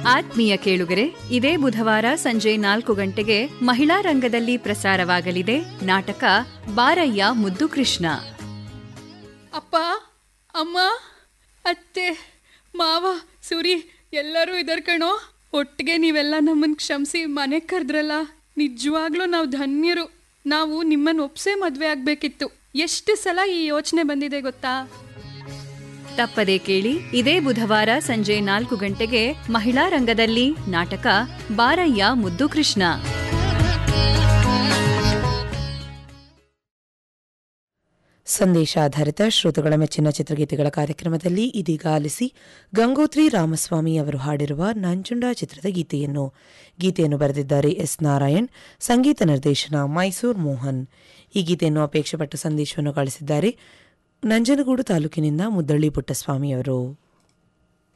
ಆತ್ಮೀಯ ಕೇಳುಗರೆ ಇದೇ ಬುಧವಾರ ಸಂಜೆ ನಾಲ್ಕು ಗಂಟೆಗೆ ಮಹಿಳಾ ರಂಗದಲ್ಲಿ ಪ್ರಸಾರವಾಗಲಿದೆ ನಾಟಕ ಬಾರಯ್ಯ ಮುದ್ದು ಕೃಷ್ಣ ಅಪ್ಪ ಅಮ್ಮ ಅತ್ತೆ ಮಾವ ಸುರಿ ಎಲ್ಲರೂ ಇದರ್ ಕಣೋ ಒಟ್ಟಿಗೆ ನೀವೆಲ್ಲ ನಮ್ಮನ್ನು ಕ್ಷಮಿಸಿ ಮನೆಗೆ ಕರೆದ್ರಲ್ಲ ನಿಜವಾಗ್ಲೂ ನಾವು ಧನ್ಯರು ನಾವು ನಿಮ್ಮನ್ನು ಒಪ್ಸೇ ಮದುವೆ ಆಗಬೇಕಿತ್ತು ಎಷ್ಟು ಸಲ ಈ ಯೋಚನೆ ಬಂದಿದೆ ಗೊತ್ತಾ ತಪ್ಪದೆ ಕೇಳಿ ಇದೇ ಬುಧವಾರ ಸಂಜೆ ನಾಲ್ಕು ಗಂಟೆಗೆ ಮಹಿಳಾ ರಂಗದಲ್ಲಿ ನಾಟಕ ಬಾರಯ್ಯ ಮುದ್ದು ಕೃಷ್ಣ ಸಂದೇಶಾಧಾರಿತ ಶ್ರೋತೃಗಳ ಮೆಚ್ಚಿನ ಚಿತ್ರಗೀತೆಗಳ ಕಾರ್ಯಕ್ರಮದಲ್ಲಿ ಇದೀಗ ಆಲಿಸಿ ಗಂಗೋತ್ರಿ ರಾಮಸ್ವಾಮಿ ಅವರು ಹಾಡಿರುವ ನಂಜುಂಡ ಚಿತ್ರದ ಗೀತೆಯನ್ನು ಗೀತೆಯನ್ನು ಬರೆದಿದ್ದಾರೆ ಎಸ್ ನಾರಾಯಣ್ ಸಂಗೀತ ನಿರ್ದೇಶನ ಮೈಸೂರು ಮೋಹನ್ ಈ ಗೀತೆಯನ್ನು ಅಪೇಕ್ಷೆಪಟ್ಟು ಸಂದೇಶವನ್ನು ಕಳಿಸಿದ್ದಾರೆ ನಂಜನಗೂಡು ತಾಲೂಕಿನಿಂದ ಮುದ್ದಳ್ಳಿ ಪುಟ್ಟಸ್ವಾಮಿ ಅವರು